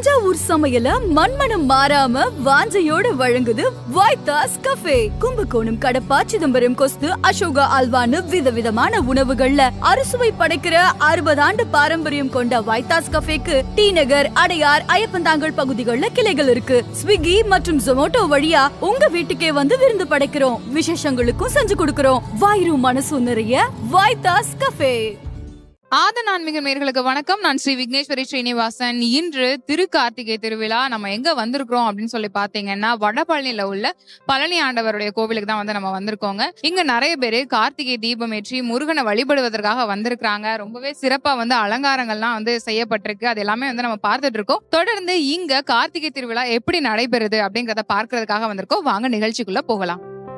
தஞ்சாவூர் சமையல மண்மனம் மாறாம வாஞ்சையோட வழங்குது வைத்தாஸ் கஃபே கும்பகோணம் கடப்பா சிதம்பரம் கொஸ்து அசோகா அல்வான்னு விதவிதமான உணவுகள்ல அறுசுவை படைக்கிற அறுபது ஆண்டு பாரம்பரியம் கொண்ட வைத்தாஸ் கஃபேக்கு டி நகர் அடையார் ஐயப்பந்தாங்கல் பகுதிகளில் கிளைகள் இருக்கு ஸ்விக்கி மற்றும் ஜொமோட்டோ வழியா உங்க வீட்டுக்கே வந்து விருந்து படைக்கிறோம் விசேஷங்களுக்கும் செஞ்சு கொடுக்கிறோம் வாயிரும் மனசும் நிறைய வைத்தாஸ் கஃபே ஆதன் ஆன்மீக நேயர்களுக்கு வணக்கம் நான் ஸ்ரீ விக்னேஸ்வரி ஸ்ரீனிவாசன் இன்று திரு கார்த்திகை திருவிழா நம்ம எங்க வந்திருக்கிறோம் அப்படின்னு சொல்லி பாத்தீங்கன்னா வடபழனில உள்ள பழனி ஆண்டவருடைய கோவிலுக்கு தான் வந்து நம்ம வந்திருக்கோங்க இங்க நிறைய பேரு கார்த்திகை தீபம் ஏற்றி முருகனை வழிபடுவதற்காக வந்திருக்கிறாங்க ரொம்பவே சிறப்பா வந்து அலங்காரங்கள்லாம் வந்து செய்யப்பட்டிருக்கு அது எல்லாமே வந்து நம்ம பார்த்துட்டு இருக்கோம் தொடர்ந்து இங்க கார்த்திகை திருவிழா எப்படி நடைபெறுது அப்படிங்கறத பார்க்கறதுக்காக வந்திருக்கோம் வாங்க நிகழ்ச்சிக்குள்ள போகலாம்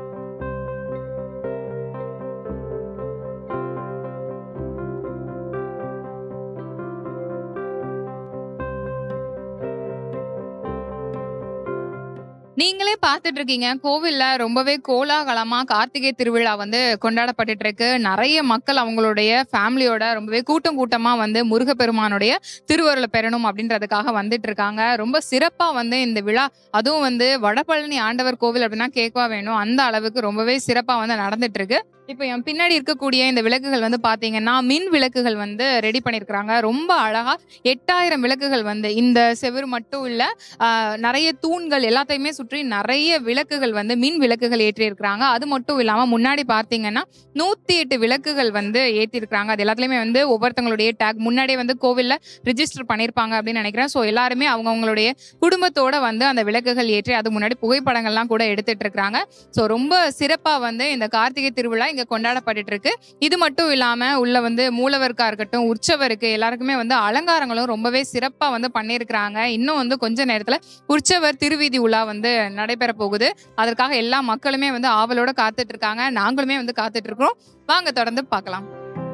நீங்களே பார்த்துட்டு இருக்கீங்க கோவில்ல ரொம்பவே கோலாகலமா கார்த்திகை திருவிழா வந்து கொண்டாடப்பட்டுட்டு இருக்கு நிறைய மக்கள் அவங்களுடைய ஃபேமிலியோட ரொம்பவே கூட்டம் கூட்டமா வந்து முருகப்பெருமானுடைய திருவருளை பெறணும் அப்படின்றதுக்காக வந்துட்டு இருக்காங்க ரொம்ப சிறப்பா வந்து இந்த விழா அதுவும் வந்து வடபழனி ஆண்டவர் கோவில் அப்படின்னா கேட்கவா வேணும் அந்த அளவுக்கு ரொம்பவே சிறப்பா வந்து நடந்துட்டு இருக்கு இப்போ என் பின்னாடி இருக்கக்கூடிய இந்த விளக்குகள் வந்து பாத்தீங்கன்னா மின் விளக்குகள் வந்து ரெடி பண்ணியிருக்கிறாங்க ரொம்ப அழகா எட்டாயிரம் விளக்குகள் வந்து இந்த செவுரு மட்டும் இல்ல ஆஹ் நிறைய தூண்கள் எல்லாத்தையுமே சுற்றி நிறைய விளக்குகள் வந்து மின் விளக்குகள் ஏற்றி இருக்கிறாங்க அது மட்டும் இல்லாம முன்னாடி பார்த்தீங்கன்னா நூத்தி எட்டு விளக்குகள் வந்து ஏற்றி இருக்கிறாங்க அது எல்லாத்துலயுமே வந்து ஒவ்வொருத்தங்களுடைய டேக் முன்னாடியே வந்து கோவில்ல ரிஜிஸ்டர் பண்ணியிருப்பாங்க அப்படின்னு நினைக்கிறேன் ஸோ எல்லாருமே அவங்கவுங்களுடைய குடும்பத்தோட வந்து அந்த விளக்குகள் ஏற்றி அது முன்னாடி புகைப்படங்கள்லாம் கூட எடுத்துட்டு இருக்கிறாங்க ஸோ ரொம்ப சிறப்பா வந்து இந்த கார்த்திகை திருவிழா இங்க கொண்டாடப்பட்டுட்டு இருக்கு இது மட்டும் இல்லாம உள்ள வந்து மூலவருக்கா இருக்கட்டும் உற்சவருக்கு எல்லாருக்குமே வந்து அலங்காரங்களும் ரொம்பவே சிறப்பா வந்து பண்ணியிருக்கிறாங்க இன்னும் வந்து கொஞ்ச நேரத்துல உற்சவர் திருவீதி உலா வந்து நடைபெற போகுது அதற்காக எல்லா மக்களுமே வந்து ஆவலோட காத்துட்டு இருக்காங்க நாங்களுமே வந்து காத்துட்டு இருக்கிறோம் வாங்க தொடர்ந்து பார்க்கலாம்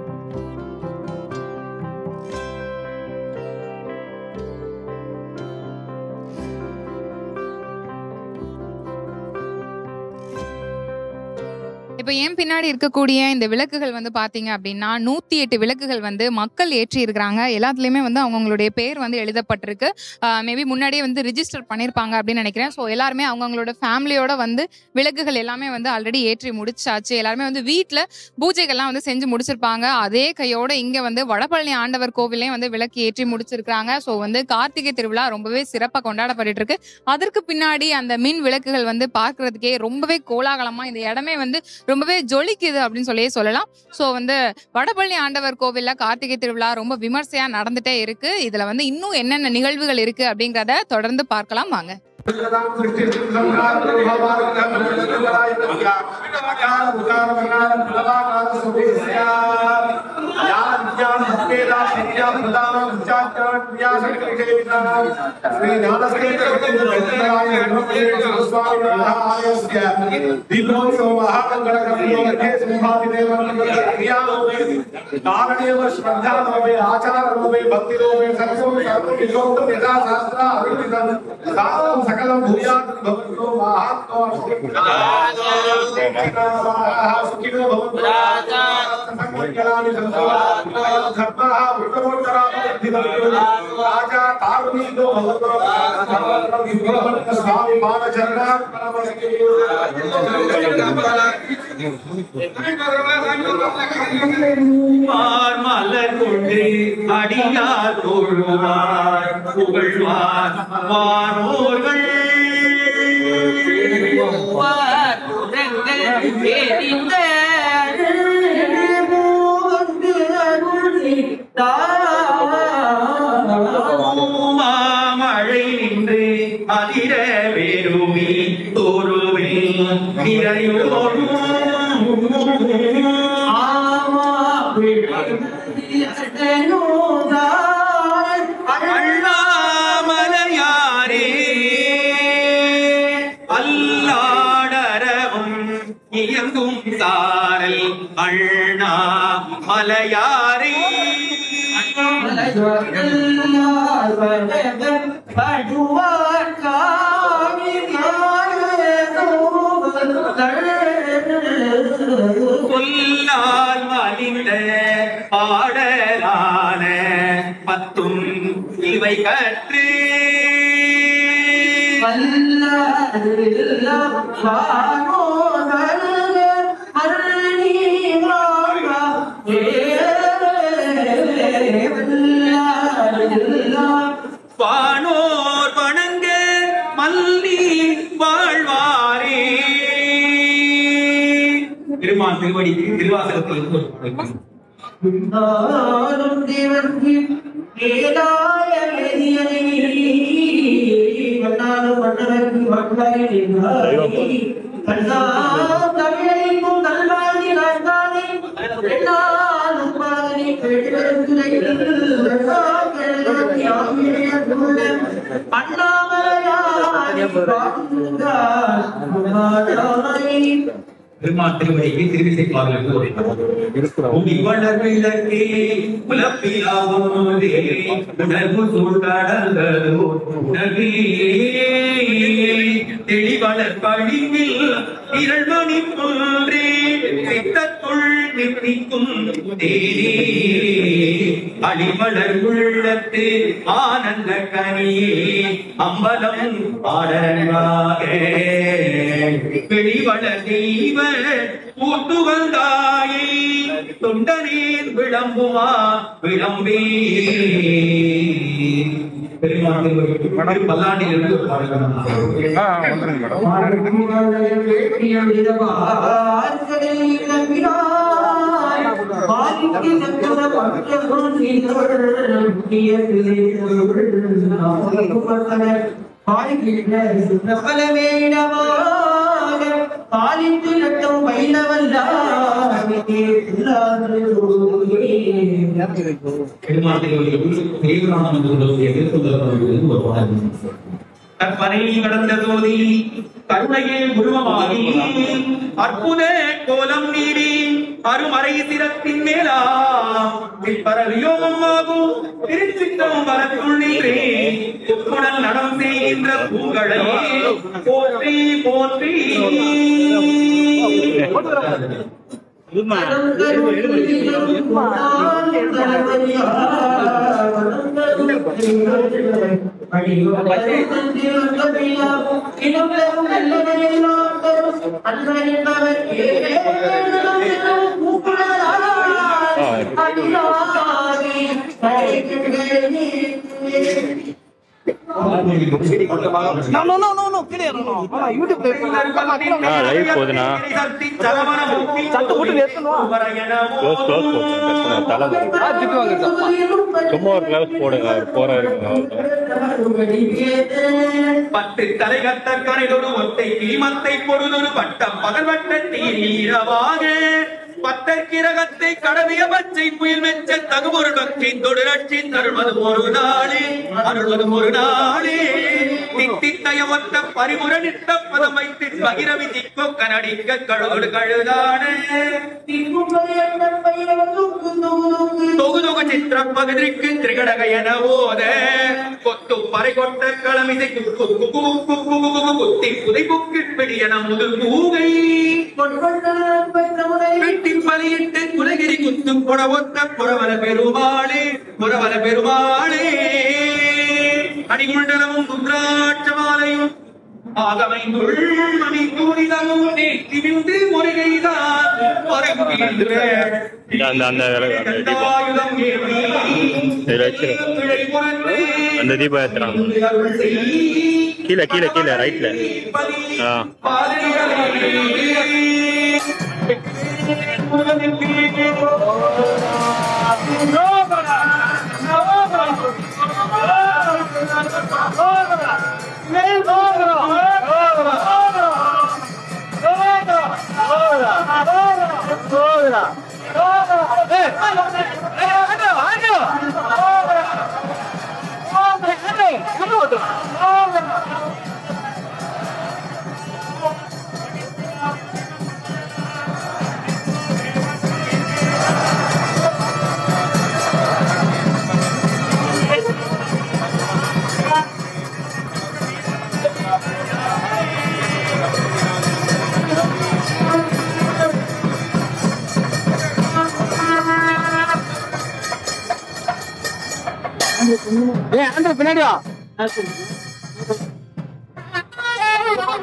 இப்போ என் பின்னாடி இருக்கக்கூடிய இந்த விளக்குகள் வந்து பாத்தீங்க அப்படின்னா நூத்தி எட்டு விளக்குகள் வந்து மக்கள் ஏற்றி இருக்கிறாங்க எல்லாத்துலயுமே வந்து அவங்களுடைய பேர் வந்து எழுதப்பட்டிருக்கு மேபி முன்னாடியே வந்து ரிஜிஸ்டர் பண்ணியிருப்பாங்க அப்படின்னு நினைக்கிறேன் ஸோ எல்லாருமே அவங்கவங்களோட ஃபேமிலியோட வந்து விளக்குகள் எல்லாமே வந்து ஆல்ரெடி ஏற்றி முடிச்சாச்சு எல்லாருமே வந்து வீட்டில் பூஜைகள்லாம் வந்து செஞ்சு முடிச்சிருப்பாங்க அதே கையோட இங்க வந்து வடபழனி ஆண்டவர் கோவிலையும் வந்து விளக்கு ஏற்றி முடிச்சிருக்காங்க ஸோ வந்து கார்த்திகை திருவிழா ரொம்பவே சிறப்பாக கொண்டாடப்பட்டு இருக்கு அதற்கு பின்னாடி அந்த மின் விளக்குகள் வந்து பார்க்கிறதுக்கே ரொம்பவே கோலாகலமா இந்த இடமே வந்து ரொம்பவே ஜொலிக்குது அப்படின்னு சொல்லியே சொல்லலாம் ஸோ வந்து வடபழனி ஆண்டவர் கோவில்ல கார்த்திகை திருவிழா ரொம்ப விமர்சையா நடந்துட்டே இருக்கு இதுல வந்து இன்னும் என்னென்ன நிகழ்வுகள் இருக்கு அப்படிங்கறத தொடர்ந்து பார்க்கலாம் வாங்க సకలం భూయాత్ భవతో మహాత్మో సుఖినో భవంతు సంకల్పయామి సంతో ధర్మః వృతమోత్తరాభివృద్ధి రాజా తారుణీతో భవతో స్వామి మానచరణ பார் மலர் கொண்டு அடியார் தொழுவார் புகழ்வார் வானோர்கள் மாமழை நின்று அதிர வேறுமி தோறுமே நிறையோரும் அண்ணாமலையாரே அல்லாடரவும் இயங்கும் தாரல் அண்ணா மலையாரே கொல்லால் மலிந்த பாடலான பத்தும் இவை கற்று வானோர் வணங்க மல்லி வாழ்வாரே பெருமான் திருவடிக்கு திருவாசகத்தில் இருந்து ஒரு பாடல். அண்ணாமலையாய் பெருமான் திருவடிக்கு திருவிசை பாடல் இருந்து ஒரு பாடல். உமி வளர் விளக்கே உலப்பிலாவோதே உணர்வு சூழ்கடந்ததோ உணவே தெளிவளர் பழிவில் இரள்மணி போன்றே சித்தத்துள் நிற்கும் தேரே அடிமலர் உள்ளத்து ஆனந்த கனியே அம்பலம் ஆடனாக வெளிவளர் தெய்வ கூட்டு வந்தாயே தொண்டனேன் விளம்புமா விளம்பே பெருமாள் திருவடி பல்லாண்டிலிருந்து ஒரு பாடல். பாலித்து கட்டும் பெருமாள் திருவடி தெய்வராமன் சொல்லுவது எதிர்த்து ஒரு பாடல். கற்பனை கடந்த ஜோதி கருணையே உருவமாகி அற்புத கோலம் நீடி அருமறை சிரத்தின் மேலா பரவியோகமாகும் திருச்சித்தம் வரத்துள் நின்றே உப்புடன் நடம் செய்கின்ற பூங்களையே போற்றி போற்றி live போகுதுண்ணா. சட்டு போட்டு க்ளோஸ் க்ளோஸ் போடுங்க தலை சும்மா ஒரு கிளாஸ் போடுங்க அவர் போற பத்து தலைகத்த கரைதொரு ஒத்தை கிளிமத்தை பொழுதொரு பட்டம் பகல்வட்ட நீரவாக பத்தற்கிரகத்தை கடவிய பச்சை புயல் மெச்ச தகுமொரு பக்தி தொடுரட்சி தருவது ஒரு நாளே அருள்வது ஒரு நாளே தித்தித்தய ஒத்த பரிமுற நித்த பதம் வைத்து பகிரவி திக்கோ கனடிக்க கழுகொடு கழுதானே தொகு தொகு சித்திர பகுதிக்கு திரிகடக என ஓத கொத்து பறை கொட்ட களமிசை குக்கு குக்கு குக்கு குக்கு குத்தி புதை புக்கில் பிடியன முதல் பூகை வெட்டி பலியிட்டு குலகிரி குத்து புடவொத்த புறவல பெருமாளே புறவல பெருமாளே அடிகுண்டலமும் ருத்ராட்சமாலையும் ஆகமைந்துள் மணி கூடிதலும் நேர்த்தி விந்து முருகைதான் பரப்புகின்ற அந்த- அந்த விளக்கு, அந்த தீபம். தண்டாயுதம் ஏந்தி இதுல வச்சிரு. பிழை பொறுத்து அந்த தீபம் ஏத்துறான் கீழே கீழே கீழே ரைட்ல ஆ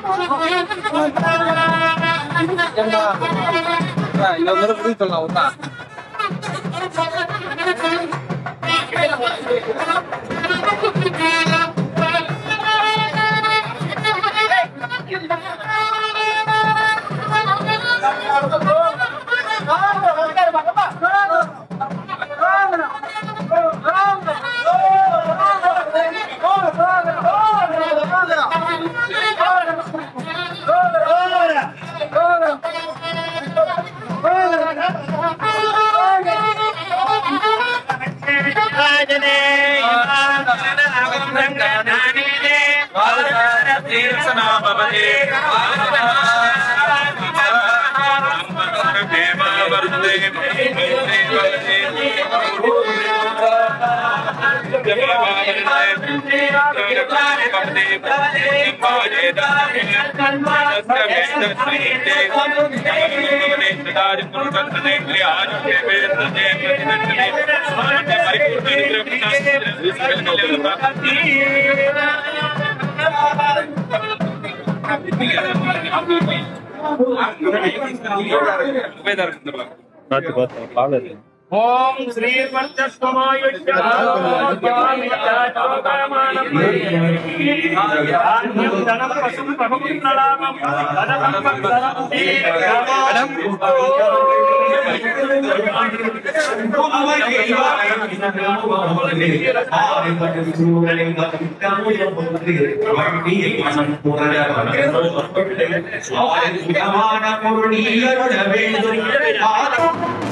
பார்த்து பார்த்து பால் இருக்கு ஓம் ஸ்ரீ பொருள் வேண்டும்